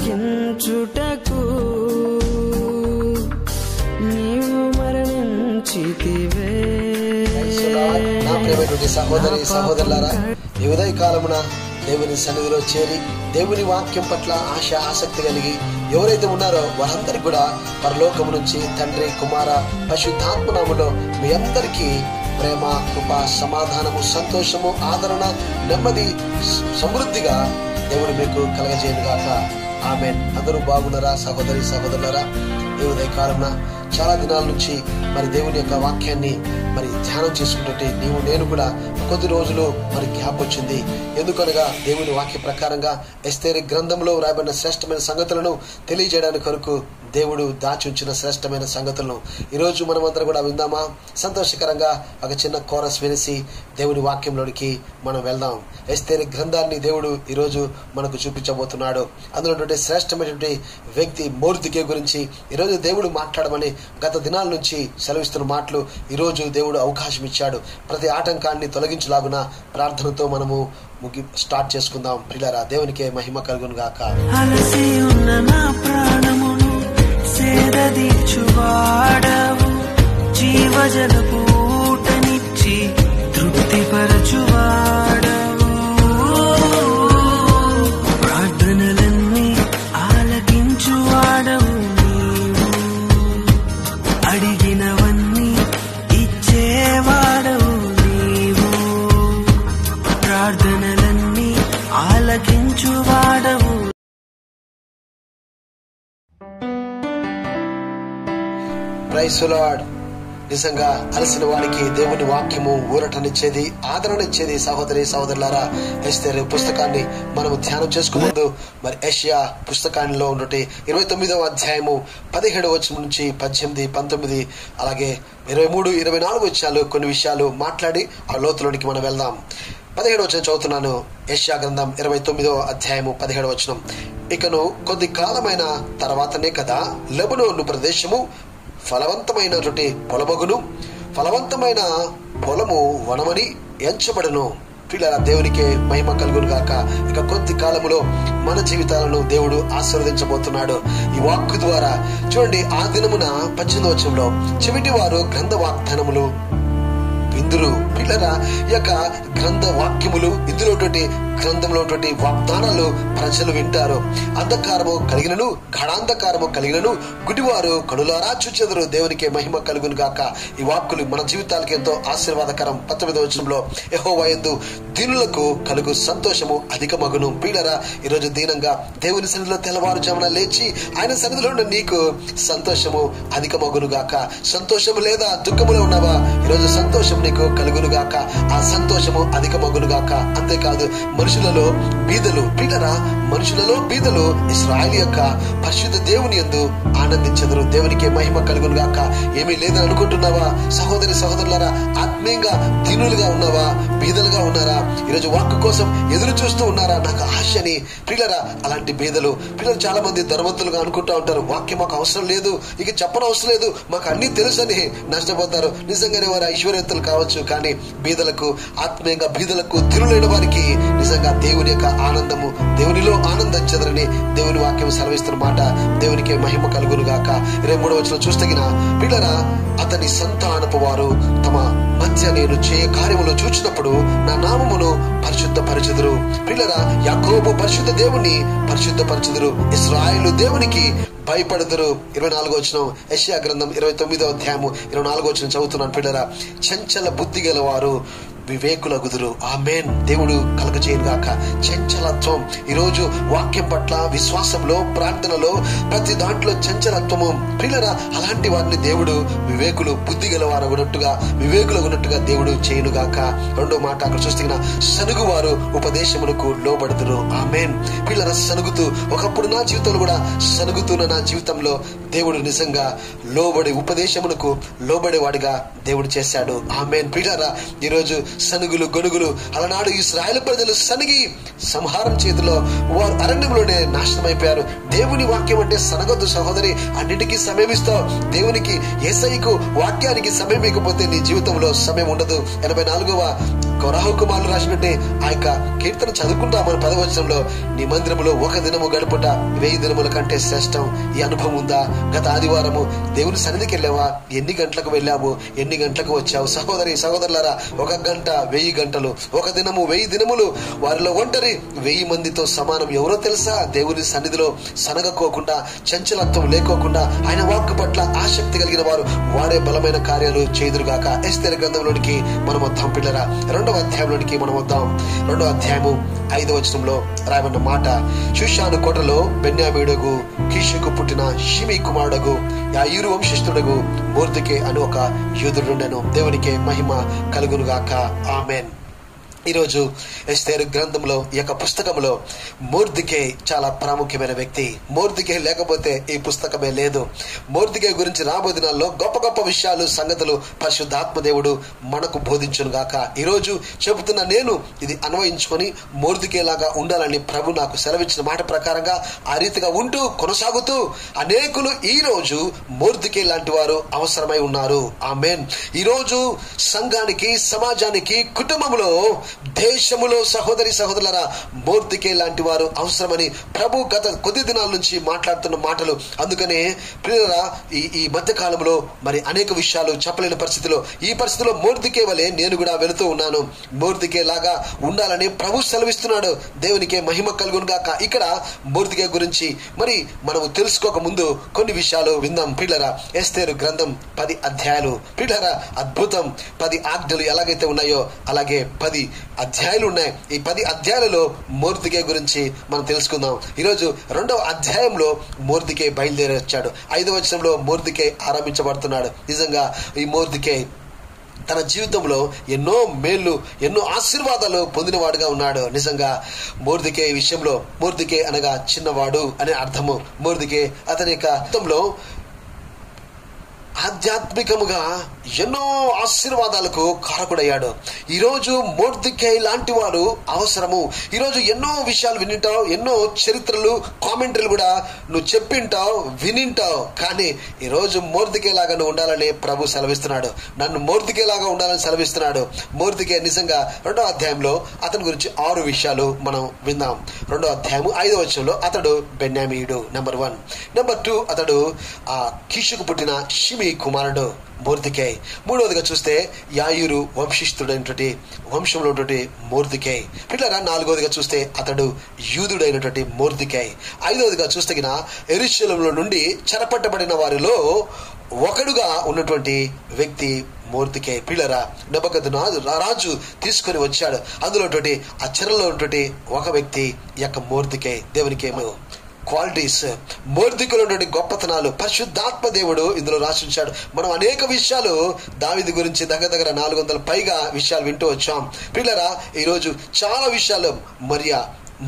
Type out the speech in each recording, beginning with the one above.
రక్షించుటకు నీవు మరణించితివే నా ప్రియమైనటువంటి సహోదరి సహోదరులారా ఈ ఉదయ కాలమున దేవుని సన్నిధిలో చేరి దేవుని వాక్యం పట్ల ఆశ ఆసక్తి కలిగి ఎవరైతే ఉన్నారో వారందరికీ కూడా పరలోకము నుంచి తండ్రి కుమార పశుద్ధాత్మనాములో మీ అందరికీ ప్రేమ కృప సమాధానము సంతోషము ఆదరణ నెమ్మది స- సమృద్ధిగా దేవుడు మీకు కలగజేయను గాక ఆమె అందరూ బాగున్నారా సహోదరి సహోదరులారా ఈ ఉదయ కాలమున చాలా దినాల నుంచి మరి దేవుని యొక్క వాక్యాన్ని మరి ధ్యానం చేసుకుంటుంటే నీవు నేను కూడా కొద్ది రోజులు మరి గ్యాప్ వచ్చింది ఎందుకనగా దేవుని వాక్య ప్రకారంగా ఎస్తేరి గ్రంథంలో రాయబడిన శ్రేష్టమైన సంగతులను తెలియజేయడానికి కొరకు దేవుడు దాచి ఉంచిన శ్రేష్టమైన సంగతులను ఈరోజు మనమందరం కూడా విందామా సంతోషకరంగా ఒక చిన్న కోరస్ వినేసి దేవుని వాక్యంలోనికి మనం వెళ్దాం ఎస్తేరి గ్రంథాన్ని దేవుడు ఈరోజు మనకు చూపించబోతున్నాడు అందులో ఉన్నటువంటి శ్రేష్టమైనటువంటి వ్యక్తి మూర్తికే గురించి ఈరోజు దేవుడు మాట్లాడమని గత దినాల నుంచి సెలవిస్తున్న మాటలు ఈరోజు దేవుడు అవకాశం ఇచ్చాడు ప్రతి ఆటంకాన్ని తొలగించలాగున ప్రార్థనతో మనము ముగి స్టార్ట్ చేసుకుందాం ప్రిలరా దేవునికే మహిమ కలుగును గాక అలసి ఉన్న నా ప్రాణమును సేదదీర్చువాడవు జీవజలపు ఊటనిచ్చి తృప్తిపరచువాడవు ప్రార్థనలన్నీ ఆలకించువాడవు నీవు అడిగినవన్నీ ఇచ్చేవాడవు నీవు ప్రార్థనలన్నీ ఆలకించువాడవు ప్రైస్ లార్డ్ నిజంగా అలసిన వారికి దేవుని వాక్యము ఊరటనిచ్చేది ఆదరణిచ్చేది సహోదరి సహోదరులారా ఎస్తేరు పుస్తకాన్ని మనము ధ్యానం చేసుకుముందు మరి ఏషియా పుస్తకాల్లో ఉన్నటి ఇరవై తొమ్మిదవ అధ్యాయము పదిహేడు వచ్చిన నుంచి పద్దెనిమిది పంతొమ్మిది అలాగే ఇరవై మూడు ఇరవై నాలుగు వచ్చాలు కొన్ని విషయాలు మాట్లాడి ఆ లోతులోనికి మనం వెళ్దాం పదిహేడు వచ్చిన చదువుతున్నాను ఏషియా గ్రంథం ఇరవై తొమ్మిదో అధ్యాయము పదిహేడు వచనం ఇకను కొద్ది కాలమైన తర్వాతనే కదా లెబనోను ప్రదేశము ఫలవంతమైనటువంటి పొలమగును ఫలవంతమైన పొలము వనమని ఎంచబడును పిల్లల దేవునికి మహిమ కలుగును గాక ఇక కొద్ది కాలములో మన జీవితాలను దేవుడు ఆశీర్వదించబోతున్నాడు ఈ వాక్కు ద్వారా చూడండి ఆ దినమున పద్దెనిమిది వచ్చంలో చెవిటి వారు గ్రంథ వాగ్దానములు విందురు పిల్లరా ఈ యొక్క గ్రంథ వాక్యములు ఇందులో గ్రంథంలో వాగ్దానాలు ప్రజలు వింటారు అంధకారము కలిగినను ఘడాంధకారము కలిగినను గుడివారు కనులారా చూచెదరు దేవునికి మహిమ కలుగును గాక ఈ వాక్కులు మన జీవితాలకు ఎంతో ఆశీర్వాదకరం పంతొమ్మిదవ వచనంలో యెహోవా యందు దీనులకు కలుగు సంతోషము అధికమగును పీడరా ఈరోజు దీనంగా దేవుని సన్నిధిలో తెల్లవారుజామున లేచి ఆయన సన్నిధిలో ఉన్న నీకు సంతోషము అధికమగును గాక సంతోషము లేదా దుఃఖములో ఉన్నావా ఈరోజు సంతోషం నీకు కలుగును గాక ఆ సంతోషము అధికమగును గాక అంతేకాదు మనుషులలో బీదలు పీడరా మనుషులలో బీదలు ఇస్రాయల్ యొక్క పరిశుద్ధ దేవుని యందు ఆనందించదురు దేవునికి మహిమ కలుగును గాక ఏమీ లేదని అనుకుంటున్నావా సహోదరి సహోదరులారా ఆత్మీయంగా దీనులుగా ఉన్నావా బీదలుగా ఉన్నారా ఈరోజు వాక్కు కోసం ఎదురు చూస్తూ ఉన్నారా నాకు ఆశని పిల్లరా అలాంటి బీదలు పిల్లలు చాలా మంది ధనవంతులుగా అనుకుంటా ఉంటారు వాక్యం మాకు అవసరం లేదు ఇక చెప్పని అవసరం లేదు మాకు అన్ని తెలుసని నష్టపోతారు నిజంగానే వారు ఐశ్వర్యవంతులు కావచ్చు కానీ బీదలకు ఆత్మీయంగా బీదలకు తిరులైన వారికి నిజంగా దేవుని యొక్క ఆనందము దేవునిలో ఆనందించదని దేవుని వాక్యం సెలవిస్తున్న మాట దేవునికి మహిమ కలుగును గాక ఇరవై మూడవ వచ్చిన చూస్తగిన పిల్లరా అతని సంతానపు వారు తమ మధ్య నేను చేయ కార్యములు చూచినప్పుడు నా నామమును పరిశుద్ధ పరిచుదురు పిల్లరా యాకోబు పరిశుద్ధ దేవుని పరిశుద్ధ పరిచుదురు ఇస్రాయేలు దేవునికి భయపడుదురు ఇరవై నాలుగో వచ్చిన యెషయా గ్రంథం ఇరవై తొమ్మిదో అధ్యాయము ఇరవై నాలుగో వచ్చిన చదువుతున్నాను పిల్లరా చంచల బుద్ధి గల వారు వివేకులగుదురు ఆమెన్ దేవుడు కలగజేయను గాక చంచలత్వం ఈరోజు వాక్యం పట్ల విశ్వాసంలో ప్రార్థనలో ప్రతి దాంట్లో చంచలత్వము పిల్లరా అలాంటి వారిని దేవుడు వివేకులు బుద్ధి గలవారు ఉన్నట్టుగా వివేకులు ఉన్నట్టుగా దేవుడు చేయను గాక రెండో మాట అక్కడ చూస్తున్న సనుగు వారు ఉపదేశమునకు లోబడుదురు ఆమెన్ పిల్లల సనుగుతూ ఒకప్పుడు నా జీవితంలో కూడా సనుగుతున్న నా జీవితంలో దేవుడు నిజంగా లోబడి ఉపదేశమునకు లోబడేవాడిగా దేవుడు చేశాడు ఆమెన్ పిల్లరా ఈరోజు సనుగులు గొనుగులు అలనాడు ఇస్రాయల్ ప్రజలు సనిగి సంహారం చేతిలో వారు అరణ్యంలోనే నాశనం అయిపోయారు దేవుని వాక్యం అంటే సనగొద్దు సహోదరి అన్నిటికీ సమయం ఇస్తావు దేవునికి ఏసైకు వాక్యానికి సమయం ఇకపోతే నీ జీవితంలో సమయం ఉండదు ఎనభై నాలుగవ కొరహు కుమారులు రాసినట్టే ఆ యొక్క కీర్తన చదువుకుంటాం మన పదవచనంలో నీ మందిరములో ఒక దినము గడుపుట వెయ్యి దినముల కంటే శ్రేష్టం ఈ అనుభవం ఉందా గత ఆదివారము దేవుని సన్నిధికి వెళ్ళావా ఎన్ని గంటలకు వెళ్ళావు ఎన్ని గంటలకు వచ్చావు సహోదరి సహోదరులారా ఒక గంట వెయ్యి గంటలు ఒక దినము వెయ్యి దినములు వారిలో ఒంటరి వెయ్యి మందితో సమానం ఎవరో తెలుసా దేవుని సన్నిధిలో సనగకోకుండా చంచలత్వం లేకోకుండా ఆయన వాక్కు పట్ల ఆసక్తి కలిగిన వారు వాడే బలమైన కార్యాలు చేదురుగాక ఎస్తేర గ్రంథంలోనికి మనం వద్దాం పిల్లరా రెండవ అధ్యాయంలోనికి మనం వద్దాం రెండవ అధ్యాయము ఐదవ వచనంలో రాయబడిన మాట శుషాను కోటలో బెన్యామీడుగు కీషుకు పుట్టిన షిమి కుమారుడగు యాయూరు వంశస్థుడగు మూర్తికే అని ఒక యూదుడుండెను దేవునికి మహిమ కలుగునుగాక ఆమెన్ ఈరోజు ఎస్తేరు గ్రంథంలో ఈ యొక్క పుస్తకంలో మూర్తికే చాలా ప్రాముఖ్యమైన వ్యక్తి మూర్తికే లేకపోతే ఈ పుస్తకమే లేదు మూర్తికే గురించి రాబో దినాల్లో గొప్ప గొప్ప విషయాలు సంగతులు పరిశుద్ధాత్మ దేవుడు మనకు బోధించును గాక ఈరోజు చెబుతున్న నేను ఇది అన్వయించుకొని మూర్తికే లాగా ఉండాలని ప్రభు నాకు సెలవిచ్చిన మాట ప్రకారంగా ఆ రీతిగా ఉంటూ కొనసాగుతూ అనేకులు ఈ రోజు మూర్తికే లాంటి వారు అవసరమై ఉన్నారు ఆమెన్ ఈరోజు సంఘానికి సమాజానికి కుటుంబంలో దేశములో సహోదరి సహోదరులరా మూర్తికే లాంటి వారు అవసరమని ప్రభు గత కొద్ది దినాల నుంచి మాట్లాడుతున్న మాటలు అందుకనే ప్రియులరా ఈ ఈ మధ్య కాలంలో మరి అనేక విషయాలు చెప్పలేని పరిస్థితిలో ఈ పరిస్థితిలో మూర్తికే వలె నేను కూడా వెళుతూ ఉన్నాను మూర్తికే లాగా ఉండాలని ప్రభు సెలవిస్తున్నాడు దేవునికే మహిమ కలుగును గాక ఇక్కడ మూర్తికే గురించి మరి మనము తెలుసుకోక ముందు కొన్ని విషయాలు విందాం పిల్లరా ఎస్తేరు గ్రంథం పది అధ్యాయాలు పిల్లరా అద్భుతం పది ఆజ్ఞలు ఎలాగైతే ఉన్నాయో అలాగే పది అధ్యాయాలు ఉన్నాయి ఈ పది అధ్యాయాలలో మూర్తికే గురించి మనం తెలుసుకుందాం ఈరోజు రెండవ అధ్యాయంలో మూర్తికే బయలుదేరి వచ్చాడు ఐదవ వచనంలో మూర్తికే ఆరంభించబడుతున్నాడు నిజంగా ఈ మూర్తికే తన జీవితంలో ఎన్నో మేళ్లు ఎన్నో ఆశీర్వాదాలు పొందినవాడుగా ఉన్నాడు నిజంగా మూర్తికే విషయంలో మూర్తికే అనగా చిన్నవాడు అనే అర్థము మూర్తికే అతని యొక్క అర్థంలో ఆధ్యాత్మికముగా ఎన్నో ఆశీర్వాదాలకు కారకుడయ్యాడు ఈరోజు మూర్తికే లాంటి వారు అవసరము ఈరోజు ఎన్నో విషయాలు వినింటావు ఎన్నో చరిత్రలు కామెంటరీలు కూడా నువ్వు చెప్పింటావు వినింటావు కానీ ఈరోజు మూర్తికే లాగా నువ్వు ఉండాలని ప్రభు సెలవిస్తున్నాడు నన్ను మూర్తికే లాగా ఉండాలని సెలవిస్తున్నాడు మూర్తికే నిజంగా రెండో అధ్యాయంలో అతని గురించి ఆరు విషయాలు మనం విందాం రెండో అధ్యాయము ఐదో వచ్చంలో అతడు బెన్యామీయుడు నెంబర్ వన్ నెంబర్ టూ అతడు ఆ కీషుకు పుట్టిన షిమి కుమారుడు మూర్తికై మూడవదిగా చూస్తే యాయురు వంశిష్ఠుడైనటువంటి వంశంలో ఉన్నటువంటి మూర్తికై పిల్లరా నాలుగవదిగా చూస్తే అతడు యూదుడైనటువంటి మూర్తికై ఐదవదిగా చూస్తే గిన ఎరుశలంలో నుండి చెరపట్టబడిన వారిలో ఒకడుగా ఉన్నటువంటి వ్యక్తి మూర్తికే పిల్లరా నెబకద్దు రాజు తీసుకొని వచ్చాడు అందులో ఆ చెరలో ఉన్నటువంటి ఒక వ్యక్తి ఈ యొక్క మూర్తికే దేవునికేమో క్వాలిటీస్ మూర్తికులు ఉన్నటువంటి గొప్పతనాలు పరిశుద్ధాత్మ దేవుడు ఇందులో రాసించాడు మనం అనేక విషయాలు దావిది గురించి దగ్గర దగ్గర నాలుగు వందల పైగా విషయాలు వింటూ వచ్చాం పిల్లరా ఈరోజు చాలా విషయాలు మరియా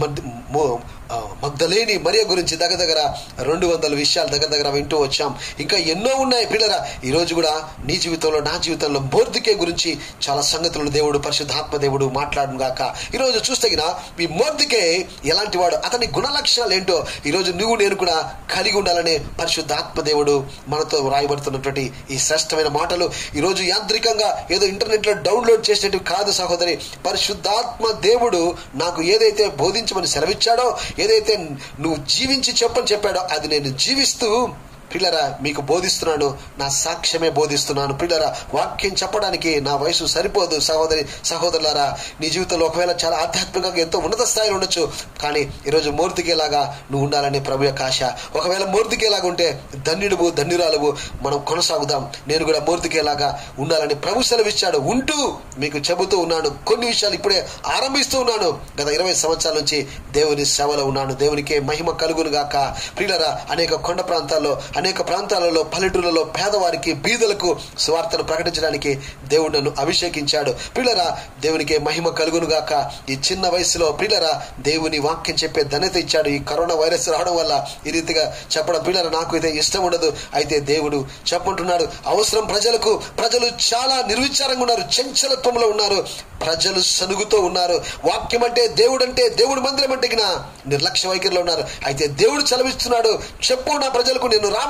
మగ్ధలేని మరియ గురించి దగ్గర దగ్గర రెండు వందల విషయాలు దగ్గర దగ్గర వింటూ వచ్చాం ఇంకా ఎన్నో ఉన్నాయి పిల్లరా ఈ రోజు కూడా నీ జీవితంలో నా జీవితంలో మోర్దికే గురించి చాలా సంగతులు దేవుడు పరిశుద్ధాత్మ దేవుడు మాట్లాడను గాక ఈరోజు చూస్తగిన ఈ మోర్దికే ఎలాంటి వాడు అతని గుణ లక్షణాలు ఏంటో ఈరోజు నువ్వు నేను కూడా కలిగి ఉండాలనే పరిశుద్ధాత్మ దేవుడు మనతో రాయబడుతున్నటువంటి ఈ శ్రేష్టమైన మాటలు ఈరోజు యాంత్రికంగా ఏదో ఇంటర్నెట్ లో డౌన్లోడ్ చేసేటివి కాదు సహోదరి పరిశుద్ధాత్మ దేవుడు నాకు ఏదైతే బోధించమని సెలవిచ్చాడో ఏదైతే నువ్వు జీవించి చెప్పని చెప్పాడో అది నేను జీవిస్తూ పిల్లరా మీకు బోధిస్తున్నాను నా సాక్ష్యమే బోధిస్తున్నాను పిల్లరా వాక్యం చెప్పడానికి నా వయసు సరిపోదు సహోదరి సహోదరులారా నీ జీవితంలో ఒకవేళ చాలా ఆధ్యాత్మికంగా ఎంతో ఉన్నత స్థాయిలో ఉండొచ్చు కానీ ఈరోజు మూర్తికేలాగా నువ్వు ఉండాలని ప్రభు యొక్క ఆశ ఒకవేళ మూర్తికేలాగా ఉంటే ధన్యుడువు ధన్యురాలువు మనం కొనసాగుదాం నేను కూడా మూర్తికేలాగా ఉండాలని ప్రభు సెలవిచ్చాడు ఉంటూ మీకు చెబుతూ ఉన్నాను కొన్ని విషయాలు ఇప్పుడే ఆరంభిస్తూ ఉన్నాను గత ఇరవై సంవత్సరాల నుంచి దేవుని సేవలో ఉన్నాను దేవునికే మహిమ కలుగును గాక ప్రియులరా అనేక కొండ ప్రాంతాల్లో అనేక ప్రాంతాలలో పల్లెటూళ్ళలో పేదవారికి బీదలకు స్వార్థను ప్రకటించడానికి దేవుడు నన్ను అభిషేకించాడు పిల్లరా దేవునికి మహిమ కలుగును గాక ఈ చిన్న వయసులో పిల్లరా దేవుని వాక్యం చెప్పే ధన్యత ఇచ్చాడు ఈ కరోనా వైరస్ రావడం వల్ల ఈ రీతిగా చెప్పడం పిల్లరా నాకు ఇదే ఇష్టం ఉండదు అయితే దేవుడు చెప్పంటున్నాడు అవసరం ప్రజలకు ప్రజలు చాలా నిర్విచారంగా ఉన్నారు చంచలత్వంలో ఉన్నారు ప్రజలు సనుగుతూ ఉన్నారు వాక్యం అంటే దేవుడు అంటే దేవుడు మందిరం అంటే నిర్లక్ష్య వైఖరిలో ఉన్నారు అయితే దేవుడు చలవిస్తున్నాడు చెప్పు నా ప్రజలకు నేను రామ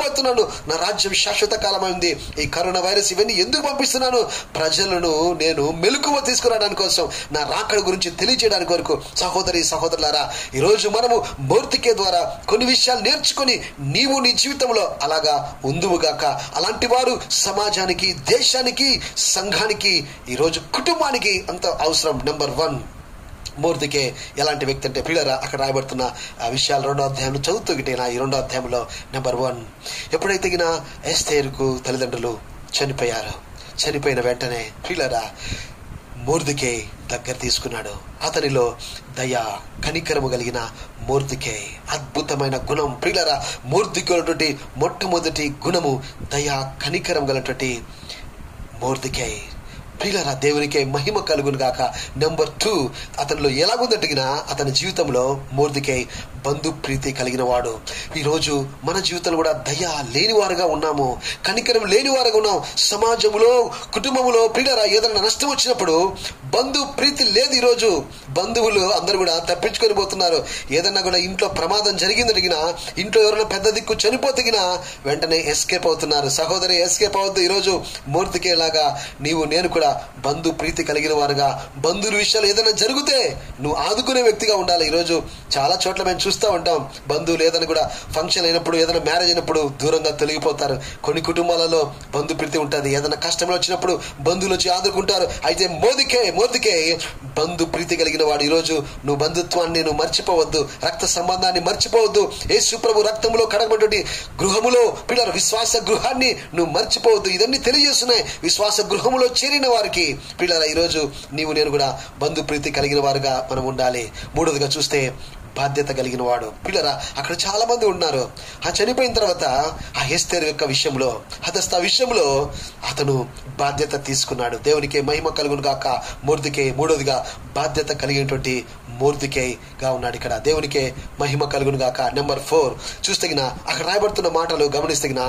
రాబోతున్నాను నా రాజ్యం శాశ్వత కాలమైంది ఈ కరోనా వైరస్ ఇవన్నీ ఎందుకు పంపిస్తున్నాను ప్రజలను నేను మెలకువ తీసుకురావడానికి కోసం నా రాకడ గురించి తెలియజేయడానికి వరకు సహోదరి సహోదరులారా ఈరోజు మనము మూర్తికే ద్వారా కొన్ని విషయాలు నేర్చుకొని నీవు నీ జీవితంలో అలాగా ఉందువుగాక అలాంటి వారు సమాజానికి దేశానికి సంఘానికి ఈరోజు కుటుంబానికి అంత అవసరం నెంబర్ వన్ మూర్తికే ఎలాంటి వ్యక్తి అంటే పిల్లరా అక్కడ రాయబడుతున్న ఆ విషయాలు రెండో అధ్యాయంలో చదువుతూ గిట్టిన ఈ రెండో అధ్యాయంలో నెంబర్ వన్ ఎప్పుడైతే గిన ఎస్తేరుకు తల్లిదండ్రులు చనిపోయారు చనిపోయిన వెంటనే పిల్లరా మూర్తికే దగ్గర తీసుకున్నాడు అతనిలో దయ కనికరము కలిగిన మూర్తికే అద్భుతమైన గుణం ప్రియులరా మూర్తికి మొట్టమొదటి గుణము దయ కనికరం గలటువంటి మూర్తికే ప్రియులరా దేవునికే మహిమ కలుగును గాక నెంబర్ టూ అతనిలో ఎలాగుందటిగినా అతని జీవితంలో మూర్తికై బంధు ప్రీతి కలిగిన వాడు ఈరోజు మన జీవితంలో కూడా దయ లేనివారుగా ఉన్నాము కనికరం లేనివారుగా ఉన్నాం సమాజంలో కుటుంబంలో ప్రియులరా ఏదైనా నష్టం వచ్చినప్పుడు బంధు ప్రీతి లేదు ఈరోజు బంధువులు అందరూ కూడా తప్పించుకొని పోతున్నారు ఏదన్నా కూడా ఇంట్లో ప్రమాదం జరిగిందడిగినా ఇంట్లో ఎవరైనా పెద్ద దిక్కు చనిపోతగినా వెంటనే ఎస్కేప్ అవుతున్నారు సహోదరి ఎస్కేప్ అవద్దు ఈరోజు మూర్తికేలాగా నీవు నేను కూడా బంధు ప్రీతి కలిగిన వారుగా బంధువుల విషయాలు ఏదైనా జరిగితే నువ్వు ఆదుకునే వ్యక్తిగా ఉండాలి ఈరోజు చాలా చోట్ల మేము చూస్తూ ఉంటాం బంధువులు ఏదైనా కూడా ఫంక్షన్ అయినప్పుడు ఏదైనా మ్యారేజ్ అయినప్పుడు దూరంగా తొలగిపోతారు కొన్ని కుటుంబాలలో బంధు ప్రీతి ఉంటుంది ఏదైనా కష్టంలో వచ్చినప్పుడు బంధువులు వచ్చి ఆదుకుంటారు అయితే మోదికే మోదికే బంధు ప్రీతి కలిగిన వాడు ఈరోజు నువ్వు బంధుత్వాన్ని నువ్వు మర్చిపోవద్దు రక్త సంబంధాన్ని మర్చిపోవద్దు యేసు ప్రభు రక్తంలో కడగబడి గృహములో పిల్లల విశ్వాస గృహాన్ని నువ్వు మర్చిపోవద్దు ఇదన్నీ తెలియజేస్తున్నాయి విశ్వాస గృహములో చేరిన వారికి పిల్లల ఈరోజు నీవు నేను కూడా బంధు ప్రీతి కలిగిన వారుగా మనం ఉండాలి మూడోదిగా చూస్తే బాధ్యత కలిగిన వాడు పిల్లరా అక్కడ చాలా మంది ఉన్నారు ఆ చనిపోయిన తర్వాత ఆ హెస్తేర్ యొక్క విషయంలో హతస్థ విషయంలో అతను బాధ్యత తీసుకున్నాడు దేవునికి మహిమ కలుగును గాక మూర్తికే మూడోదిగా బాధ్యత కలిగినటువంటి మూర్తికేగా ఉన్నాడు ఇక్కడ దేవునికే మహిమ కలుగును గాక నెంబర్ ఫోర్ చూస్తగిన అక్కడ రాయబడుతున్న మాటలు గమనిస్తగిన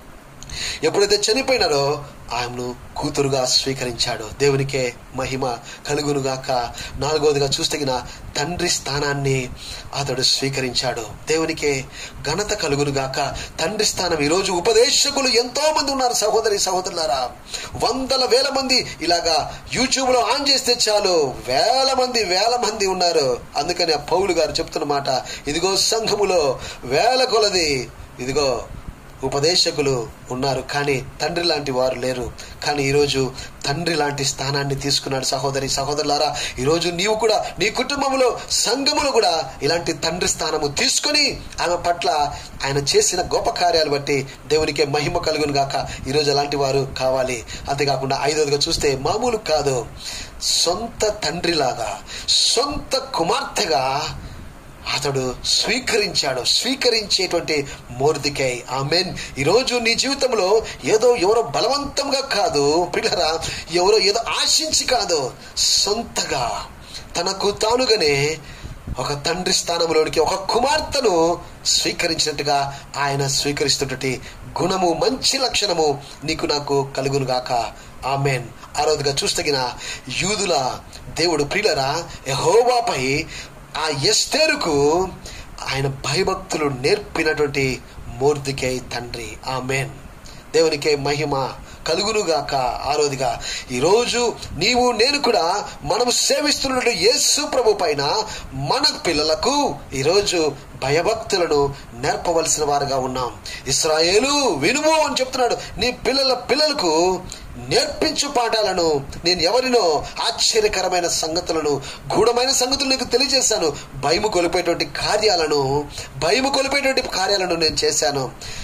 ఎప్పుడైతే చనిపోయినారో ఆయనను కూతురుగా స్వీకరించాడు దేవునికే మహిమ కలుగునుగాక నాలుగవదిగా చూస్తగిన తండ్రి స్థానాన్ని అతడు స్వీకరించాడు దేవునికే ఘనత కలుగునుగాక తండ్రి స్థానం ఈరోజు ఉపదేశకులు ఎంతో మంది ఉన్నారు సహోదరి సహోదరులారా వందల వేల మంది ఇలాగా యూట్యూబ్ లో ఆన్ చేస్తే చాలు వేల మంది వేల మంది ఉన్నారు అందుకని ఆ పౌలు గారు చెప్తున్న మాట ఇదిగో సంఘములో వేల కొలది ఇదిగో ఉపదేశకులు ఉన్నారు కానీ తండ్రి లాంటి వారు లేరు కానీ ఈరోజు తండ్రి లాంటి స్థానాన్ని తీసుకున్నాడు సహోదరి సహోదరులారా ఈరోజు నీవు కూడా నీ కుటుంబంలో సంఘములో కూడా ఇలాంటి తండ్రి స్థానము తీసుకొని ఆమె పట్ల ఆయన చేసిన గొప్ప కార్యాలు బట్టి దేవునికే మహిమ కలుగును గాక ఈరోజు అలాంటి వారు కావాలి అంతేకాకుండా ఐదవదిగా చూస్తే మామూలు కాదు సొంత తండ్రిలాగా సొంత కుమార్తెగా అతడు స్వీకరించాడు స్వీకరించేటువంటి మూర్తికై ఆమెన్ ఈరోజు నీ జీవితంలో ఏదో ఎవరో బలవంతంగా కాదు పిల్లరా ఎవరో ఏదో ఆశించి కాదు సొంతగా తనకు తానుగానే ఒక తండ్రి స్థానంలోనికి ఒక కుమార్తెను స్వీకరించినట్టుగా ఆయన స్వీకరిస్తున్నటువంటి గుణము మంచి లక్షణము నీకు నాకు కలుగును గాక ఆమెన్ ఆరోదుగా చూస్తగిన యూదుల దేవుడు ప్రియులరా యహోవాపై ఆ ఎస్తేరుకు ఆయన భయభక్తులు నేర్పినటువంటి మూర్తికై తండ్రి ఆమెన్ దేవునికే మహిమ కలుగునుగాక ఆరోదిగా ఈరోజు నీవు నేను కూడా మనము సేవిస్తున్నటువంటి యేసు ప్రభు పైన మన పిల్లలకు ఈరోజు భయభక్తులను నేర్పవలసిన వారుగా ఉన్నాం ఇస్రాయేలు వినుము అని చెప్తున్నాడు నీ పిల్లల పిల్లలకు నేర్పించు పాఠాలను నేను ఎవరినో ఆశ్చర్యకరమైన సంగతులను గూఢమైన సంగతులు నీకు తెలియజేశాను భయము కొలిపేటువంటి కార్యాలను భయము కొలిపేటువంటి కార్యాలను నేను చేశాను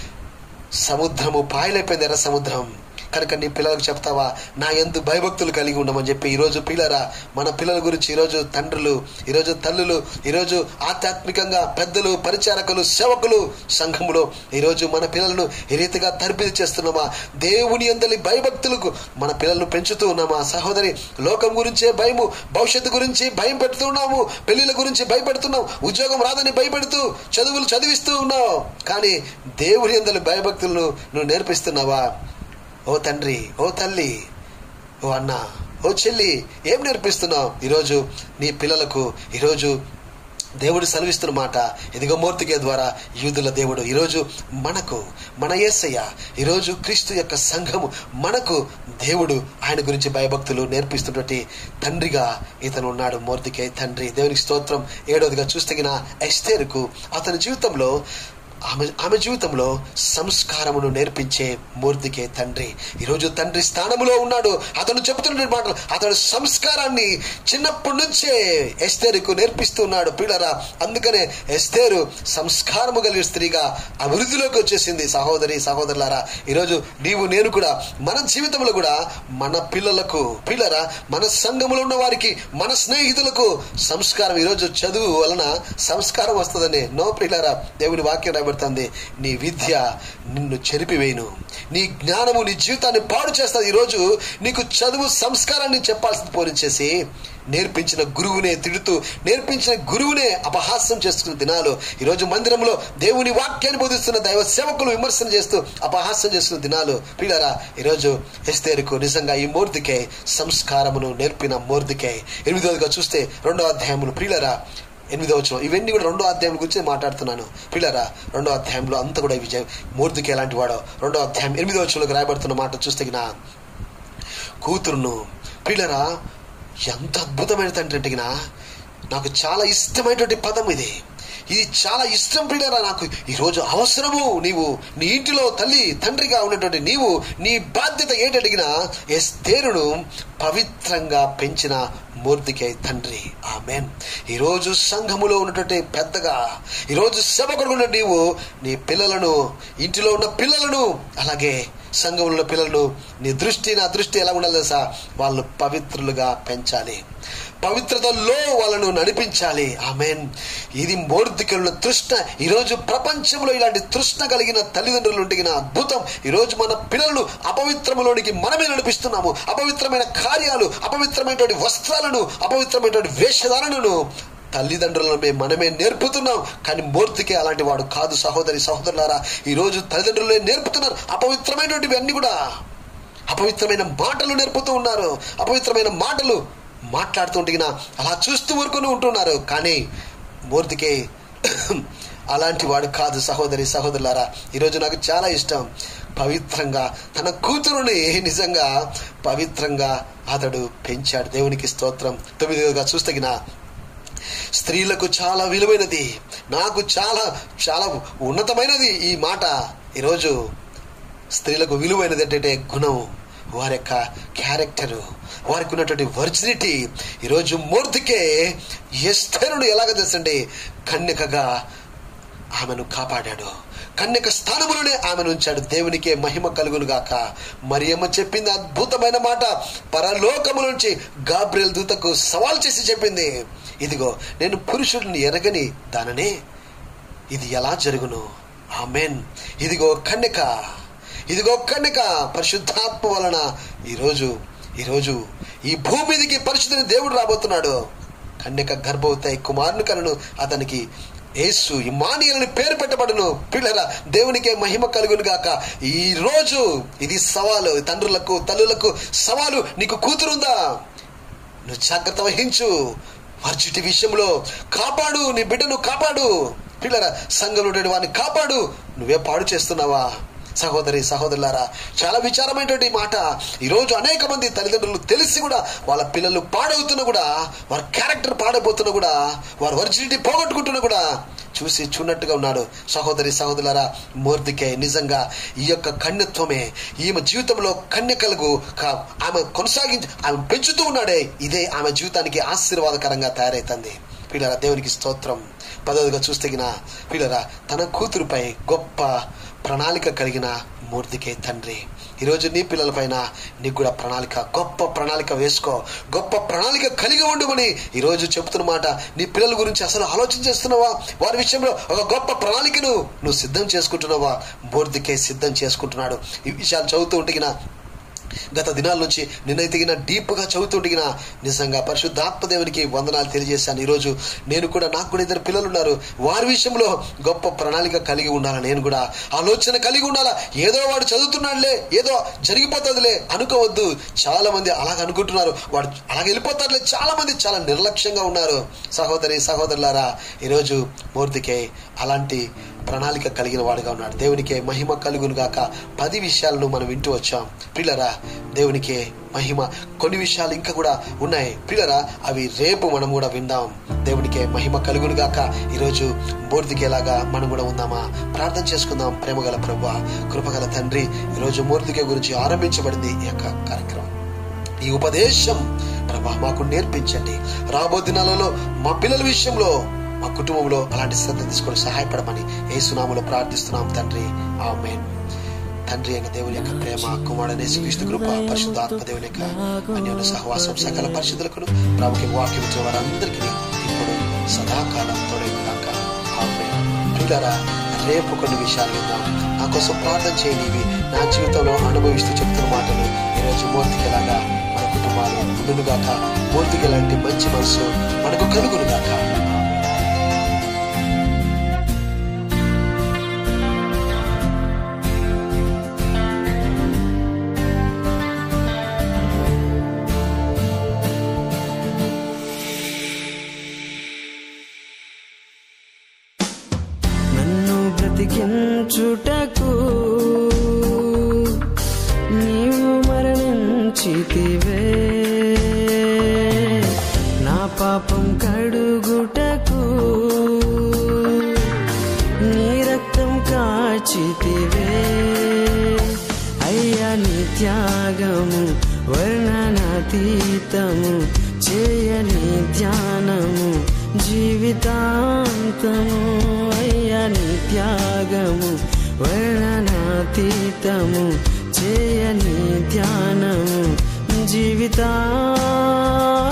సముద్రము పాయలైపోయింది ఎర్ర సముద్రం కనుక నీ పిల్లలకు చెప్తావా నా ఎందు భయభక్తులు కలిగి ఉండమని చెప్పి ఈరోజు పిల్లరా మన పిల్లల గురించి ఈరోజు తండ్రులు ఈరోజు తల్లులు ఈరోజు ఆధ్యాత్మికంగా పెద్దలు పరిచారకులు సేవకులు సంఘములో ఈరోజు మన పిల్లలను ఈ రీతిగా తర్పిది చేస్తున్నామా దేవుని అందలి భయభక్తులకు మన పిల్లలను పెంచుతూ ఉన్నామా సహోదరి లోకం గురించే భయము భవిష్యత్తు గురించి భయం పెడుతున్నాము పెళ్లిళ్ళ గురించి భయపెడుతున్నాం ఉద్యోగం రాదని భయపెడుతూ చదువులు చదివిస్తూ ఉన్నావు కానీ దేవుని అందలి భయభక్తులను నువ్వు నేర్పిస్తున్నావా ఓ తండ్రి ఓ తల్లి ఓ అన్న ఓ చెల్లి ఏం నేర్పిస్తున్నావు ఈరోజు నీ పిల్లలకు ఈరోజు దేవుడు సెలవిస్తున్న మాట ఇదిగో మూర్తికే ద్వారా యూదుల దేవుడు ఈరోజు మనకు మన యేసయ్య ఈరోజు క్రీస్తు యొక్క సంఘము మనకు దేవుడు ఆయన గురించి భయభక్తులు నేర్పిస్తున్నటువంటి తండ్రిగా ఇతను ఉన్నాడు మూర్తికే తండ్రి దేవునికి స్తోత్రం ఏడవదిగా చూస్తగిన ఎస్తేరుకు అతని జీవితంలో ఆమె ఆమె జీవితంలో సంస్కారమును నేర్పించే మూర్తికే తండ్రి ఈరోజు తండ్రి స్థానములో ఉన్నాడు అతను చెబుతున్న మాటలు అతడు సంస్కారాన్ని చిన్నప్పటి నుంచే ఎస్తేరుకు నేర్పిస్తూ ఉన్నాడు పిల్లరా అందుకనే ఎస్తేరు సంస్కారము కలిగిన స్త్రీగా అభివృద్ధిలోకి వచ్చేసింది సహోదరి సహోదరులారా ఈరోజు నీవు నేను కూడా మన జీవితంలో కూడా మన పిల్లలకు పిల్లరా మన సంఘములో ఉన్న వారికి మన స్నేహితులకు సంస్కారం ఈరోజు చదువు వలన సంస్కారం వస్తుందని నో పిల్లరా దేవుని వాక్యం రాబడుతుంది నీ విద్య నిన్ను చెరిపివేయను నీ జ్ఞానము నీ జీవితాన్ని పాడు చేస్తుంది ఈరోజు నీకు చదువు సంస్కారాన్ని చెప్పాల్సింది పోనిచ్చేసి నేర్పించిన గురువునే తిడుతూ నేర్పించిన గురువునే అపహాస్యం చేస్తున్న దినాలు ఈరోజు మందిరంలో దేవుని వాక్యాన్ని బోధిస్తున్న దైవ సేవకులు విమర్శన చేస్తూ అపహాస్యం చేస్తున్న దినాలు పిల్లరా ఈరోజు ఎస్తేరుకు నిజంగా ఈ మూర్తికే సంస్కారమును నేర్పిన మూర్తికే ఎనిమిదవదిగా చూస్తే రెండో అధ్యాయములు ప్రియులరా ఎనిమిదో వచ్చిన ఇవన్నీ కూడా రెండో అధ్యాయం గురించి నేను మాట్లాడుతున్నాను పిల్లరా రెండో అధ్యాయంలో అంతా కూడా విజయ మూర్తికి ఎలాంటి వాడో రెండో అధ్యాయం ఎనిమిదో వచ్చంలోకి రాయబడుతున్న మాట చూస్తే గిన కూతురును పిల్లరా ఎంత అద్భుతమైన తండ్రి అంటే గిన నాకు చాలా ఇష్టమైనటువంటి పదం ఇది ఇది చాలా ఇష్టం పిల్లరా నాకు ఈరోజు అవసరము నీవు నీ ఇంటిలో తల్లి తండ్రిగా ఉన్నటువంటి నీవు నీ బాధ్యత ఏంటడిగినా ఎస్తేరును పవిత్రంగా పెంచిన మూర్తికే తండ్రి ఆమెన్ ఈరోజు సంఘములో ఉన్నటువంటి పెద్దగా ఈరోజు సేవకుడు ఉన్న నీవు నీ పిల్లలను ఇంటిలో ఉన్న పిల్లలను అలాగే సంఘంలో ఉన్న పిల్లలను నీ దృష్టి నా దృష్టి ఎలా ఉండాలి తెలుసా వాళ్ళు పవిత్రులుగా పెంచాలి పవిత్రతలో వాళ్ళను నడిపించాలి ఆమెన్ ఇది మూర్తికల తృష్ణ ఈరోజు ప్రపంచంలో ఇలాంటి తృష్ణ కలిగిన తల్లిదండ్రులు ఉండిన అద్భుతం ఈరోజు మన పిల్లలను అపవిత్రములోనికి మనమే నడిపిస్తున్నాము అపవిత్రమైన కార్యాలు అపవిత్రమైనటువంటి వస్త్రాలను అపవిత్రమైనటువంటి వేషధారణను తల్లిదండ్రులను మనమే నేర్పుతున్నాం కానీ మూర్తికి అలాంటి వాడు కాదు సహోదరి సహోదరులారా ఈరోజు తల్లిదండ్రులే నేర్పుతున్నారు అపవిత్రమైనటువంటివి అన్ని కూడా అపవిత్రమైన మాటలు నేర్పుతూ ఉన్నారు అపవిత్రమైన మాటలు మాట్లాడుతుంటే అలా చూస్తూ ఊరుకొని ఉంటున్నారు కానీ మూర్తికి అలాంటి వాడు కాదు సహోదరి సహోదరులారా ఈరోజు నాకు చాలా ఇష్టం పవిత్రంగా తన కూతురుని నిజంగా పవిత్రంగా అతడు పెంచాడు దేవునికి స్తోత్రం తొమ్మిదిగా చూస్తగిన స్త్రీలకు చాలా విలువైనది నాకు చాలా చాలా ఉన్నతమైనది ఈ మాట ఈరోజు స్త్రీలకు విలువైనది ఏంటంటే గుణం వారి యొక్క క్యారెక్టరు వారికి ఉన్నటువంటి వర్జినిటీ ఈరోజు మూర్తికే ఎస్తరుడు ఎలాగ తెలుసండి కన్యకగా ఆమెను కాపాడాడు కన్యక స్థానములోనే ఆమెను ఉంచాడు దేవునికే మహిమ కలుగును గాక మరియమ్మ చెప్పింది అద్భుతమైన మాట పరలోకము నుంచి గాబ్రియల్ దూతకు సవాల్ చేసి చెప్పింది ఇదిగో నేను పురుషుడిని ఎరగని దాననే ఇది ఎలా జరుగును ఆమెన్ ఇదిగో కన్యక ఇదిగో కన్యక పరిశుద్ధాత్మ వలన ఈరోజు ఈరోజు ఈ భూమి మీదకి పరిశుద్ధిని దేవుడు రాబోతున్నాడు కన్యక గర్భవతాయి కుమారుని కలను అతనికి యేసు ఇమానియలని పేరు పెట్టబడును పిల్లల దేవునికే మహిమ కలుగును గాక ఈ రోజు ఇది సవాలు తండ్రులకు తల్లులకు సవాలు నీకు కూతురుందా నువ్వు జాగ్రత్త వహించు వర్జిటి విషయంలో కాపాడు నీ బిడ్డను కాపాడు పిల్లల సంఘంలో ఉండే వాడిని కాపాడు నువ్వే పాడు చేస్తున్నావా సహోదరి సహోదరులారా చాలా విచారమైనటువంటి మాట ఈరోజు అనేక మంది తల్లిదండ్రులు తెలిసి కూడా వాళ్ళ పిల్లలు పాడవుతున్నా కూడా వారి క్యారెక్టర్ పాడైపోతున్నా కూడా వారి ఒరిజినిటీ పోగొట్టుకుంటున్నా కూడా చూసి చూడనట్టుగా ఉన్నాడు సహోదరి సహోదరులారా మూర్తికే నిజంగా ఈ యొక్క కన్యత్వమే ఈమె జీవితంలో కన్యకలకు కా- ఆమె కొనసాగించి ఆమె పెంచుతూ ఉన్నాడే ఇదే ఆమె జీవితానికి ఆశీర్వాదకరంగా తయారైతుంది పిల్లరా దేవునికి స్తోత్రం పదవిగా చూస్తగిన పిల్లరా తన కూతురుపై గొప్ప ప్రణాళిక కలిగిన మూర్తికే తండ్రి ఈరోజు నీ పిల్లలపైన నీకు కూడా ప్రణాళిక గొప్ప ప్రణాళిక వేసుకో గొప్ప ప్రణాళిక కలిగి ఉండమని ఈరోజు చెబుతున్న మాట నీ పిల్లల గురించి అసలు ఆలోచన చేస్తున్నావా వారి విషయంలో ఒక గొప్ప ప్రణాళికను నువ్వు సిద్ధం చేసుకుంటున్నావా మూర్తికే సిద్ధం చేసుకుంటున్నాడు ఈ విషయాలు చదువుతూ ఉంటే గిన గత దినాల నుంచి నిన్నైతే డీప్ గా చదువుతుండిగిన నిజంగా పరిశుద్ధాత్మ దేవునికి వందనాలు తెలియజేశాను ఈరోజు నేను కూడా నాకు కూడా ఇద్దరు పిల్లలు ఉన్నారు వారి విషయంలో గొప్ప ప్రణాళిక కలిగి ఉండాలా నేను కూడా ఆలోచన కలిగి ఉండాలా ఏదో వాడు చదువుతున్నాడులే ఏదో జరిగిపోతుందిలే అనుకోవద్దు చాలా మంది అలాగ అనుకుంటున్నారు వాడు అలాగ వెళ్ళిపోతారులే చాలా మంది చాలా నిర్లక్ష్యంగా ఉన్నారు సహోదరి సహోదరులారా ఈరోజు మూర్తికే అలాంటి ప్రణాళిక కలిగిన వాడుగా ఉన్నాడు దేవునికే మహిమ కలుగును గాక పది విషయాలను మనం వింటూ వచ్చాం పిల్లరా దేవునికే మహిమ కొన్ని విషయాలు ఇంకా కూడా ఉన్నాయి పిల్లరా అవి రేపు మనం కూడా విందాం దేవునికే మహిమ కలుగును గాక ఈరోజు మూర్తికేలాగా మనం కూడా ఉందామా ప్రార్థన చేసుకుందాం ప్రేమగల ప్రభు కృపగల తండ్రి ఈరోజు మూర్తికే గురించి ఆరంభించబడింది ఈ యొక్క కార్యక్రమం ఈ ఉపదేశం ప్రభా మాకు నేర్పించండి రాబో దినాలలో మా పిల్లల విషయంలో మా కుటుంబంలో అలాంటి శ్రద్ధ తీసుకొని సహాయపడమని ఏసునామలో ప్రార్థిస్తున్నాం తండ్రి ఆమెన్ తండ్రి అయిన దేవుని యొక్క ప్రేమ కుమారుడనే శ్రీకృష్ణ కృప పరిశుద్ధాత్మ దేవుని యొక్క అన్యోన్య సహవాసం సకల పరిశుద్ధులకు ప్రాముఖ్య వాక్యం ఇచ్చిన వారందరికీ ఇప్పుడు సదాకాలం తోడేగాక ఆమెన్ పిల్లరా రేపు కొన్ని విషయాలు విందాం నా కోసం ప్రార్థన చేయనివి నా జీవితంలో అనుభవిస్తూ చెప్తున్న మాటలు ఈరోజు మూర్తికెలాగా మన కుటుంబాలు ఉండునుగాక మూర్తికి ఎలాంటి మంచి మనసు మనకు కలుగునుగాక నన్ను బ్రతికించుటకు నీవు మరణించితివే నా పాపం కడుగుటకు నీ రక్తం కాచితివే అయ్యా నీ త్యాగము వర్ణనాతీతము చేయని ధ్యానము జీవితాంతము అయ్యా నీ త్యాగము వర్ణనాతీతము చేయని ధ్యానము జీవితాంతము